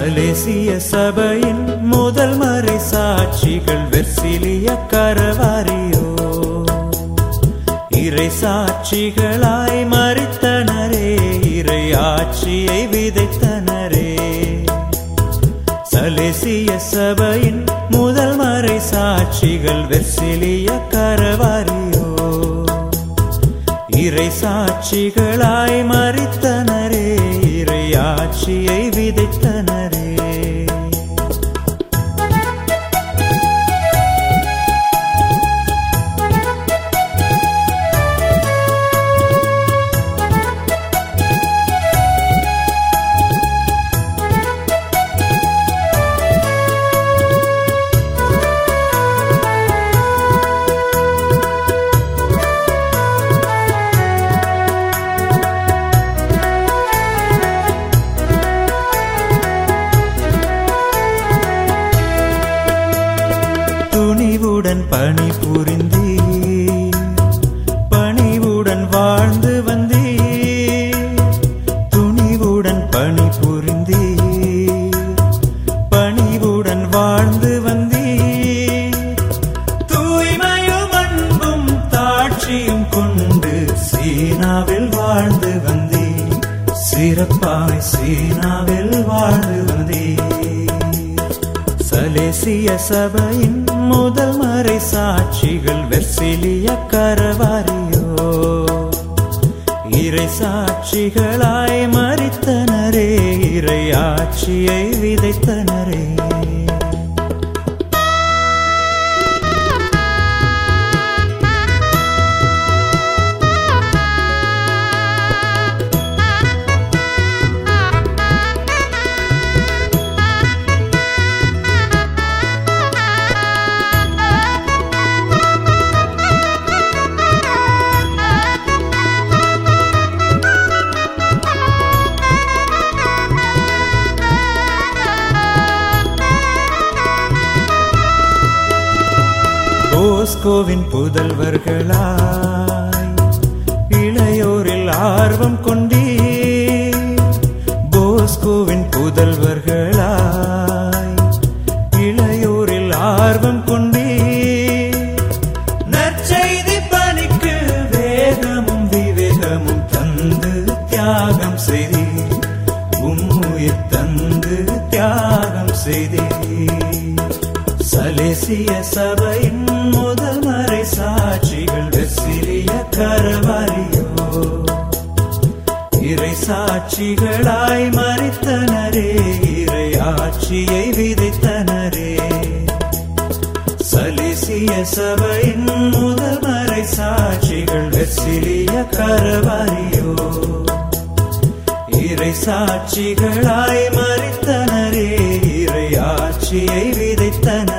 சலேசிய சபையின் முதல் மறை சாட்சிகள் வெர்சிலிய கரவாரியோ இறை சாட்சிகளாய் மறித்தனரே இறை ஆட்சியை விதைத்தனரே சலேசிய சபையின் முதல் மறை சாட்சிகள் வெர்சிலிய கரவாரியோ இறை சாட்சிகளாய் மறித்தனரே இறை ஆட்சியை விதைத்தனரே துணிவுடன் பணி புரிந்தீ பணிவுடன் வாழ்ந்து வந்தீ துணிவுடன் பணி புரிந்தீ பணிவுடன் வாழ்ந்து வந்தீ தூய்மையும் அன்பும் தாட்சியும் கொண்டு சீனாவில் வாழ்ந்து வந்தீ சிறப்பாய் சீனாவில் வாழ்ந்து வந்தீ சலேசிய சபையின் முதல் மறை சாட்சிகள் வெர்சிலிய கரவாரியோ இறை சாட்சிகளாய் மறித்தனரே இறை ஆட்சியை விதைத்தனரே போஸ்கோவின் புதல்வர்களாய் இளையோரில் ஆர்வம் கொண்டீ போஸ்கோவின் புதல்வர்களாய் இளையோரில் ஆர்வம் கொண்டீ நற்செய்தி பணிக்கு வேகமும் விவேகமும் தந்து தியாகம் செய்தி உம்முயிர் தந்து தியாகம் செய்தீ சலேசிய சபையின் முதல் மறை சாட்சிகள் சிறிய கரவாரியோ இறை சாட்சிகளாய் மறித்தனரே இறை ஆட்சியை விதைத்தனரே சலேசிய சபையின் முதல் மறை சாட்சிகள் சிறிய கரவாரியோ இறை சாட்சிகளாய் மறித்தனரே இறை ஆட்சியை விதைத்தனர்